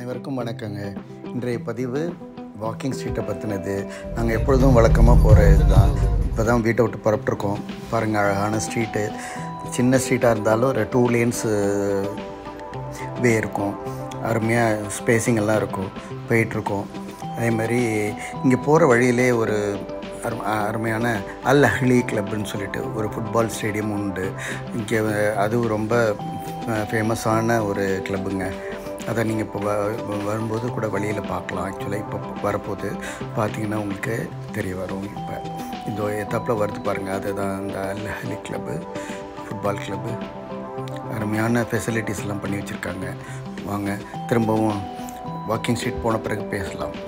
அனைவருக்கும் வணக்கங்க இன்றைய பதிவு வாக்கிங் ஸ்ட்ரீட்டை பற்றினது நாங்கள் எப்பொழுதும் வழக்கமாக போகிற இதுதான் இப்போ தான் வீட்டை விட்டு புறப்பட்டுருக்கோம் பாருங்கள் அழகான ஸ்ட்ரீட்டு சின்ன ஸ்ட்ரீட்டாக இருந்தாலும் ஒரு டூ லேன்ஸு வே இருக்கும் அருமையாக ஸ்பேசிங் எல்லாம் இருக்கும் போயிட்டுருக்கோம் அதே மாதிரி இங்கே போகிற வழியிலே ஒரு அரு அருமையான அல் அஹ்லி கிளப்னு சொல்லிட்டு ஒரு ஃபுட்பால் ஸ்டேடியம் உண்டு இங்கே அதுவும் ரொம்ப ஃபேமஸான ஒரு கிளப்புங்க அதை நீங்கள் இப்போ வ- வரும்போது கூட வழியில் பார்க்கலாம் ஆக்சுவலாக இப்போ வரப்போது பார்த்தீங்கன்னா உங்களுக்கு தெரிய வரும் இப்போ இந்த எத்தாப்பில் வருது பாருங்கள் அதுதான் அந்த Al Ahly club football club அருமையான ஃபெசிலிட்டிஸ் எல்லாம் பண்ணி வச்சுருக்காங்க வாங்க திரும்பவும் வாக்கிங் ஸ்ட்ரீட் போன பிறகு பேசலாம்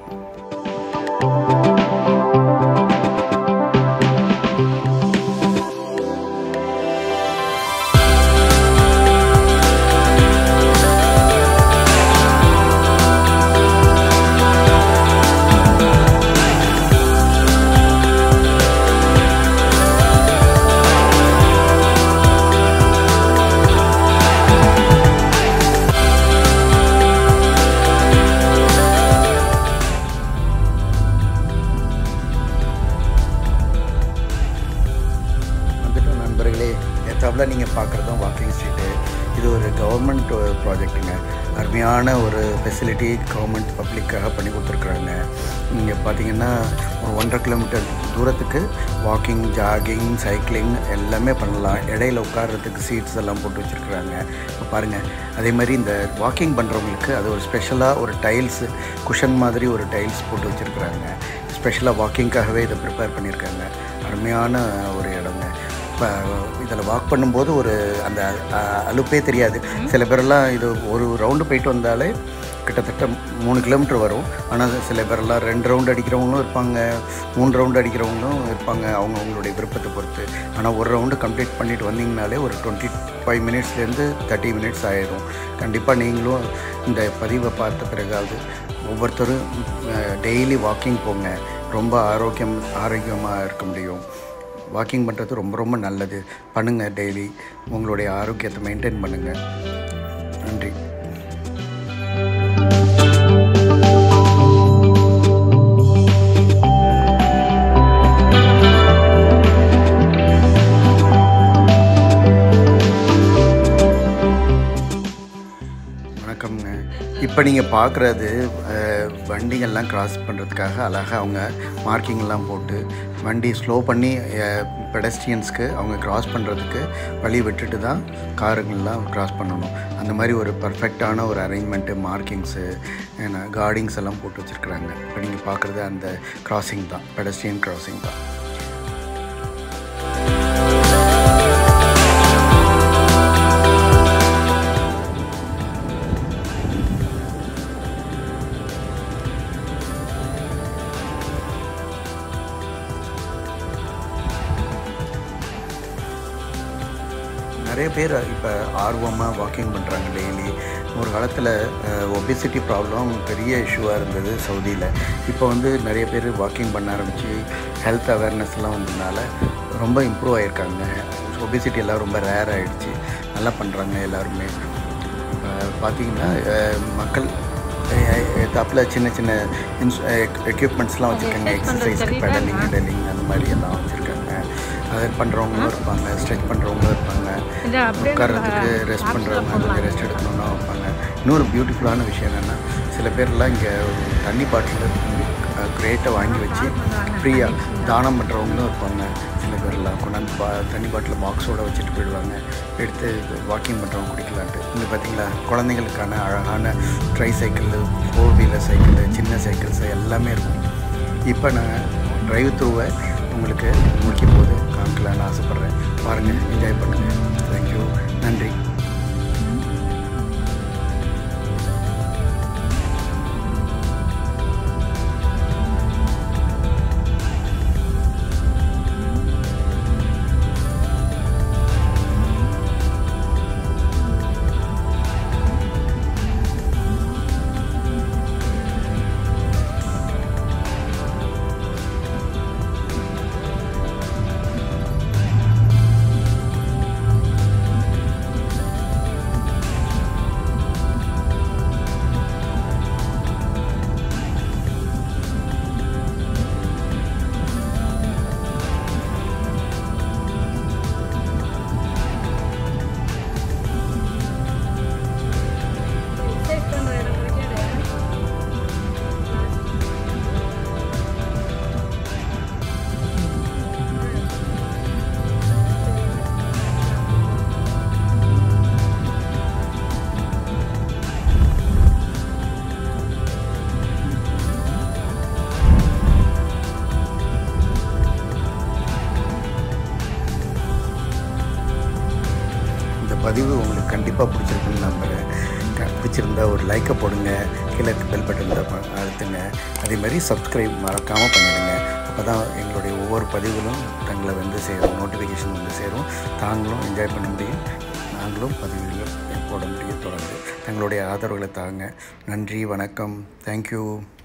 வந்துட்டோம் நண்பர்களே எத்தாப்பில் நீங்கள் பார்க்குறது தான் வாக்கிங் ஸ்ட்ரீட்டு இது ஒரு கவர்மெண்ட் ப்ராஜெக்ட்டுங்க அருமையான ஒரு ஃபெசிலிட்டி கவர்மெண்ட் பப்ளிக்காக பண்ணி கொடுத்துருக்குறாங்க இங்கே பார்த்தீங்கன்னா ஒரு ஒன்றரை கிலோமீட்டர் தூரத்துக்கு வாக்கிங் ஜாகிங் சைக்கிளிங் எல்லாமே பண்ணலாம் இடையில உட்கார்றதுக்கு சீட்ஸ் எல்லாம் போட்டு வச்சுருக்குறாங்க இப்போ பாருங்கள் அதே மாதிரி இந்த வாக்கிங் பண்ணுறவங்களுக்கு அது ஒரு ஸ்பெஷலாக ஒரு டைல்ஸ் குஷன் மாதிரி ஒரு டைல்ஸ் போட்டு வச்சுருக்குறாங்க ஸ்பெஷலாக வாக்கிங்காகவே இதை ப்ரிப்பேர் பண்ணியிருக்காங்க அருமையான ஒரு இடங்க இப்போ இதில் வாக் பண்ணும்போது ஒரு அந்த அ- அலுப்பே தெரியாது சில பேரெல்லாம் இது ஒரு ரவுண்டு போயிட்டு வந்தாலே கிட்டத்தட்ட மூணு கிலோமீட்டர் வரும் ஆனால் சில பேரெல்லாம் ரெண்டு ரவுண்டு அடிக்கிறவங்களும் இருப்பாங்க மூணு ரவுண்டு அடிக்கிறவங்களும் இருப்பாங்க அவங்க அவங்களுடைய விருப்பத்தை பொறுத்து ஆனால் ஒரு ரவுண்டு கம்ப்ளீட் பண்ணிட்டு வந்தீங்கனாலே ஒரு டுவெண்ட்டி ஃபைவ் மினிட்ஸ்லேருந்து தேர்ட்டி மினிட்ஸ் ஆயிடும் கண்டிப்பாக நீங்களும் இந்த பதிவை பார்த்த பிறகாவது ஒவ்வொருத்தரும் டெய்லி வாக்கிங் போங்க ரொம்ப ஆரோக்கியம் ஆரோக்கியமாக இருக்க முடியும் வாக்கிங் பண்ணுறது ரொம்ப ரொம்ப நல்லது பண்ணுங்கள் டெய்லி உங்களுடைய ஆரோக்கியத்தை மெயின்டைன் பண்ணுங்கள் நன்றி வணக்கம்ங்க இப்போ நீங்கள் பார்க்குறது வண்டிகள்லாம் கிராஸ் பண்ணுறதுக்காக அழகாக அவங்க மார்க்கிங்லாம் போட்டு வண்டி ஸ்லோ பண்ணி பெடஸ்ட்ரியன்ஸ்க்கு அவங்க கிராஸ் பண்ணுறதுக்கு வழி விட்டுட்டு தான் காருங்கள்லாம் கிராஸ் பண்ணணும் அந்த மாதிரி ஒரு பர்ஃபெக்டான ஒரு அரேஞ்ச்மெண்ட்டு மார்க்கிங்ஸு கார்டிங்ஸ் எல்லாம் போட்டு வச்சுருக்குறாங்க இப்போ நீங்கள் பார்க்குறது அந்த கிராசிங் தான் பெடஸ்ட்ரியன் கிராசிங் தான் நிறைய பேர் இப்போ ஆர்வமாக வாக்கிங் பண்ணுறாங்க டெய்லி ஒரு காலத்தில் ஒபிசிட்டி ப்ராப்ளம் பெரிய இஷ்யூவாக இருந்தது சவுதியில் இப்போ வந்து நிறைய பேர் வாக்கிங் பண்ண ஆரம்பித்து ஹெல்த் அவேர்னஸ்லாம் வந்ததுனால ரொம்ப இம்ப்ரூவ் ஆகியிருக்காங்க ஒபிசிட்டி எல்லாம் ரொம்ப ரேர் ஆகிடுச்சு நல்லா பண்ணுறாங்க எல்லாருமே இப்போ பார்த்தீங்கன்னா அஹ், மக்கள் தப்பில் சின்ன சின்ன இன்ஸ் எக்யூப்மெண்ட்ஸ்லாம் வச்சுருக்காங்க எக்ஸசைஸ்க்கு பெடலிங் டெலிங் அந்த மாதிரி எல்லாம் வச்சுருக்காங்க அதை பண்ணுறவங்களும் இருப்பாங்க ஸ்ட்ரெச் பண்ணுறவங்களும் இருப்பாங்க உட்கார்றதுக்கு ரெஸ்ட் பண்ணுறவங்க கொஞ்சம் ரெஸ்ட் எடுக்கணும்னா வைப்பாங்க இன்னொரு பியூட்டிஃபுல்லான விஷயம் என்னென்னா சில பேர்லாம் இங்கே தண்ணி பாட்டில் கிரேட்டை வாங்கி வச்சு ஃப்ரீயாக தானம் பண்ணுறவங்களும் இருப்பாங்க சில பேர்லாம் கொண்டாந்து பா தண்ணி பாட்டில் பாக்ஸோட வச்சுட்டு போயிடுவாங்க எடுத்து வாக்கிங் பண்ணுறவங்க குடிக்கலான்ட்டு இங்கே பார்த்தீங்களா குழந்தைங்களுக்கான அழகான tricycle four wheeler cycle சின்ன சைக்கிள்ஸ் எல்லாமே இருக்கும் இப்போ நான் டிரைவ் த்ரூவை உங்களுக்கு முடிக்கும் போது காமிக்கலான்னு ஆசைப்பட்றேன் பாருங்கள் என்ஜாய் பண்ணுங்கள் தேங்க்யூ நன்றி கண்டிப்பாக பிடிச்சிருக்குன்னு நம்புகிறேன் க- பிடிச்சிருந்தா ஒரு லைக்கை போடுங்க கீழே பெல் பட்டன் அழுத்துங்க அதே மாதிரி சப்ஸ்கிரைப் மறக்காமல் பண்ணிடுங்க அப்போ தான் எங்களுடைய ஒவ்வொரு பதிவுகளும் தங்களை வந்து சேரும் நோட்டிஃபிகேஷன் வந்து சேரும் தாங்களும் என்ஜாய் பண்ண முடியும் நாங்களும் பதிவுகள் போட முடியும் தொடர்ந்து தங்களுடைய ஆதரவுகளை தாங்க நன்றி வணக்கம் தேங்க்யூ